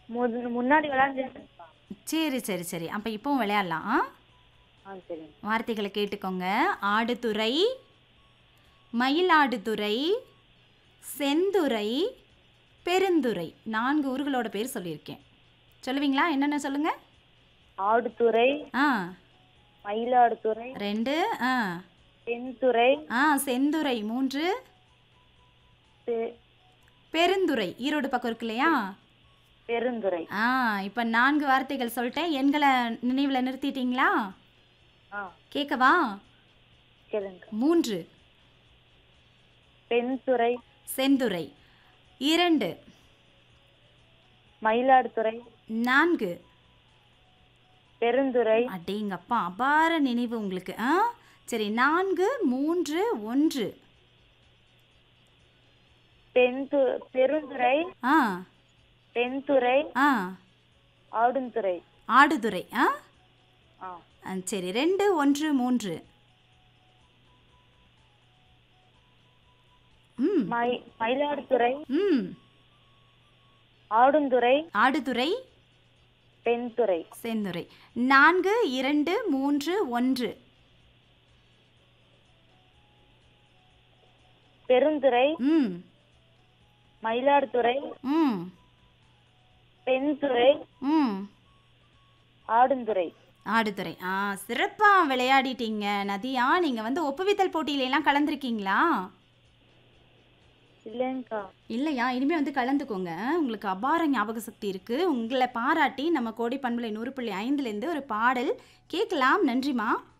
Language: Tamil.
முன்- முன்னாடி விளையாண்டுருக்கேன்ப்பா சரி சரி சரி அப்போ இப்போவும் விளையாடலாம் ஆ? ஆ சரிங்க வார்த்தைகளை கேட்டுக்கோங்க ஆடுதுறை மயிலாடுதுறை செந்துறை பெருந்துறை நான்கு ஊர்களோட பேர் சொல்லியிருக்கேன் சொல்லுவீங்களா என்னென்ன சொல்லுங்க ஆடுதுறை ஆ மயிலாடுதுறை ரெண்டு ஆ தென்துறை ஆ செந்துறை மூன்று பெ- பெருந்துறை ஈரோடு பக்கம் இருக்கு இல்லையா பெருந்துறை ஆ இப்போ நான்கு வார்த்தைகள் சொல்லிட்டேன் எண்களை நினைவில் நிறுத்திட்டீங்களா ஆ கேட்கவா கேளுங்க மூன்று பெண்துறை செந்துறை இரண்டு மயிலாடுதுறை நான்கு பெருந்துறை அடேங்கப்பா அபார நினைவு உங்களுக்கு ஆ சரி நான்கு மூன்று ஒன்று தென்து பெருந்துறை ஆ தென்துறை ஆ ஆடுந்துறை ஆடுதுறை ஆ ஆ ஆ, சரி ரெண்டு ஒன்று மூன்று ம் மை மயிலாடுதுறை ம் ஆடுந்துறை ஆடுதுறை தென்துறை செந்துறை நான்கு இரண்டு மூன்று ஒன்று பெருந்துறை ம் மயிலாடுதுறை ம் தென்துறை ம் ஆடுந்துறை ஆடுதுறை ஆ சிறப்பாக விளையாடிட்டீங்க நதியா நீங்கள் வந்து ஒப்புவித்தல் போட்டியிலலாம் கலந்துருக்கீங்களா இல்லைங்கக்கா இல்லையா இனிமேல் வந்து கலந்துக்கோங்க உங்களுக்கு அபார ஞாபக சக்தி இருக்குது உங்களை பாராட்டி நம்ம கோடி பண்பலை நூறு புள்ளி ஐந்துலேருந்து ஒரு பாடல் கேட்கலாம் நன்றிம்மா